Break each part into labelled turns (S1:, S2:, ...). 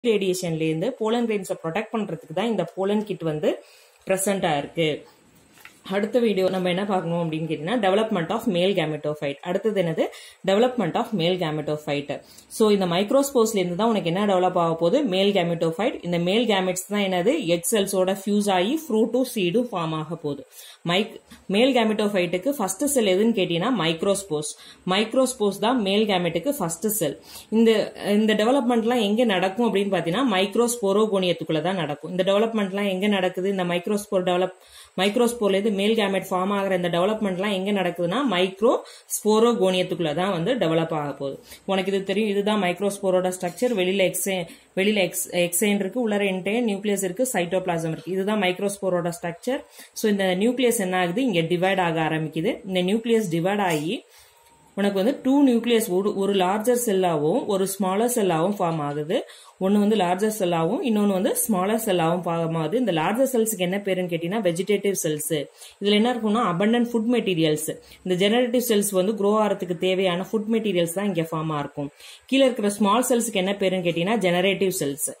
S1: ரேடியேஷன்லேருந்து pollen கிரெயின்ஸை protect பண்ணுறதுக்கு தான் இந்த போலன் கிட் வந்து ப்ரெசண்ட்டாக இருக்குது அடுத்த வீடியோ நம்ம என்ன பார்க்கணும் அப்படின்னு கேட்டீங்கன்னா டெவலப்மெண்ட் ஆஃப் மேல் கேமெட்டோஃபைட் அடுத்தது என்னது development of male gametophyte so இந்த மைக்ரோஸ்போர்ஸ்ல இருந்து தான் உனக்கு என்ன டெவலப் ஆக போகுது மேல் கேமெட்டோஃபைட் இந்த மேல் கேமெட்ஸ் தான் என்னது எக் செல்ஸோட ஃபியூஸ் ஆகி ஃப்ரூட்டும் சீடும் ஃபார்ம் ஆக போகுது மைக் மேல் கேமெட்டோஃபைட்டுக்கு ஃபர்ஸ்ட் செல் எதுன்னு கேட்டீங்கன்னா மைக்ரோஸ்போர்ஸ் மைக்ரோஸ்போர்ஸ் தான் மேல் கேமெட்டுக்கு ஃபர்ஸ்ட் செல் இந்த இந்த டெவலப்மெண்ட்லாம் எங்க நடக்கும் அப்படின்னு பார்த்தீங்கன்னா மைக்ரோஸ்போரோகோனியத்துக்குள்ள தான் நடக்கும் இந்த டெவலப்மெண்ட்லாம் எங்க நடக்குது இந்த மைக்ரோஸ்போர் டெவலப் மைக்ரோஸ்போர்ல இருந்து மேல் கேமெட் ஃபார்ம் ஆகிற இந்த டெவலப்மெண்ட்லாம் எங்க நடக்குதுன்னா மைக்ரோ ஸ்போரோகோனியத்துக்குள்ள தான் வந்து டெவலப் ஆக போகுது உனக்கு இது தெரியும் இதுதான் மைக்ரோஸ்போரோட ஸ்ட்ரக்சர் வெளியில எக்ஸே வெளியில எக்ஸ் எக்ஸைன் இருக்கு உள்ளர என்டையர் நியூக்ளியஸ் இருக்கு சைட்டோபிளாசம் இருக்கு இதுதான் மைக்ரோஸ்போரோட ஸ்ட்ரக்சர் ஸோ இந்த நியூக்ளியஸ் என்ன ஆகுது இங்க டிவைட் ஆக ஆரம்பிக்குது இந்த நியூக்ளியஸ் டிவைட் ஆகி உனக்கு வந்து டூ நியூக்ளியஸ் ஒரு ஒரு லார்ஜர் செல்லாகவும் ஒரு ஸ்மாலர் செல்லாகவும் ஃபார்ம் ஆகுது ஒன்று வந்து லார்ஜர் செல்லாகவும் இன்னொன்று வந்து ஸ்மாலர் செல்லாகவும் ஃபார்ம் ஆகுது இந்த லார்ஜர் செல்ஸுக்கு என்ன பேருன்னு கேட்டீங்கன்னா வெஜிடேட்டிவ் செல்ஸ் இதில் என்ன இருக்கும்னா அபண்டன்ட் ஃபுட் மெட்டீரியல்ஸ் இந்த ஜெனரேட்டிவ் செல்ஸ் வந்து க்ரோ ஆகிறதுக்கு தேவையான ஃபுட் மெட்டீரியல்ஸ் தான் இங்கே ஃபார்ம் ஆயிருக்கும் கீழே இருக்கிற ஸ்மால் செல்ஸுக்கு என்ன பேருன்னு கேட்டீங்கன்னா ஜெனரேட்டிவ் செல்ஸ்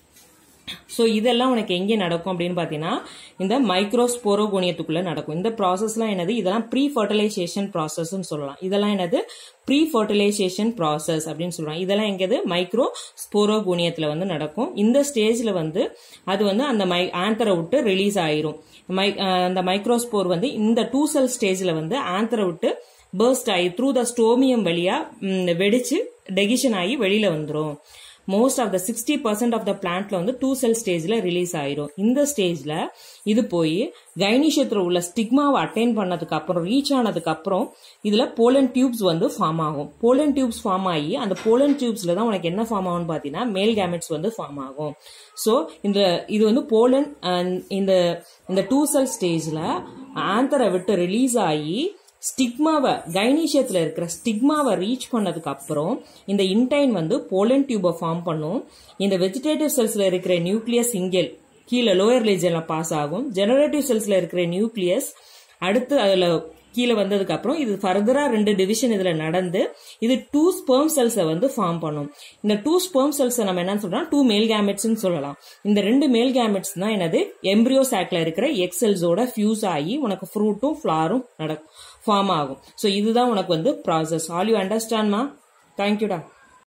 S1: ஸோ இதெல்லாம் உனக்கு எங்கே நடக்கும் அப்படின்னு பார்த்தீங்கன்னா இந்த மைக்ரோஸ்போரோகோனியத்துக்குள்ள நடக்கும் இந்த ப்ராசஸ்லாம் என்னது இதெல்லாம் ப்ரீ ஃபர்டிலைசேஷன் ப்ராசஸ்ன்னு சொல்லலாம் இதெல்லாம் என்னது ப்ரீ ஃபர்டிலைசேஷன் ப்ராசஸ் அப்படின்னு சொல்றாங்க இதெல்லாம் எங்கேது மைக்ரோ ஸ்போரோகோனியத்தில் வந்து நடக்கும் இந்த ஸ்டேஜில் வந்து அது வந்து அந்த மை ஆந்தரை விட்டு ரிலீஸ் ஆயிரும் மை அந்த மைக்ரோஸ்போர் வந்து இந்த டூ செல் ஸ்டேஜில் வந்து ஆந்தரை விட்டு பர்ஸ்ட் ஆகி த்ரூ த ஸ்டோமியம் வழியா வெடிச்சு டெகிஷன் ஆகி வெளியில வந்துடும் most of the sixty percent of the பிளான்ட்ல வந்து டூ செல் ஸ்டேஜ்ல ரிலீஸ் ஆயிரும் இந்த ஸ்டேஜ்ல இது போய் கைனிஷத்துல உள்ள ஸ்டிக்மாவை அட்டைன் பண்ணதுக்கு அப்புறம் ரீச் ஆனதுக்கு அப்புறம் இதுல போலன் டியூப்ஸ் வந்து ஃபார்ம் ஆகும் போலன் டியூப்ஸ் ஃபார்ம் ஆகி அந்த போலன் டியூப்ஸ்ல தான் உனக்கு என்ன ஃபார்ம் ஆகும்னு பாத்தீங்கன்னா மேல் கேமெட்ஸ் வந்து ஃபார்ம் ஆகும் ஸோ இந்த இது வந்து போலன் இந்த இந்த டூ செல் ஸ்டேஜ்ல ஆந்தரை விட்டு ரிலீஸ் ஆகி ஸ்டிக்மாவை கைனீஷியத்தில் இருக்கிற ஸ்டிக்மாவை ரீச் பண்ணதுக்கு அப்புறம் இந்த இன்டைன் வந்து போலன் டியூபை ஃபார்ம் பண்ணும் இந்த வெஜிடேட்டிவ் செல்ஸ்ல இருக்கிற நியூக்ளியஸ் இங்கேல் கீழே லோயர் லீஜன்ல பாஸ் ஆகும் ஜெனரேட்டிவ் செல்ஸ்ல இருக்கிற நியூக்ளியஸ் அடுத்து அதுல கீழே வந்ததுக்கு அப்புறம் இது ஃபர்தரா ரெண்டு டிவிஷன் இதுல நடந்து இது டூ ஸ்பெர்ம் செல்ஸை வந்து ஃபார்ம் பண்ணும் இந்த டூ ஸ்பெர்ம் செல்ஸை நம்ம என்ன சொல்றோம் டூ மேல் கேமெட்ஸ் சொல்லலாம் இந்த ரெண்டு மேல் கேமெட்ஸ் தான் என்னது எம்ப்ரியோ சாக்ல இருக்கிற எக் செல்ஸோட ஃபியூஸ் ஆகி உனக்கு ஃப்ரூட்டும் ஃபிளாரும் நடக்கும் ஃபார்ம் ஆகும் ஸோ இதுதான் உனக்கு வந்து ப்ராசஸ் ஆல் யூ அண்டர்ஸ்டாண்ட்மா தேங்க்யூடா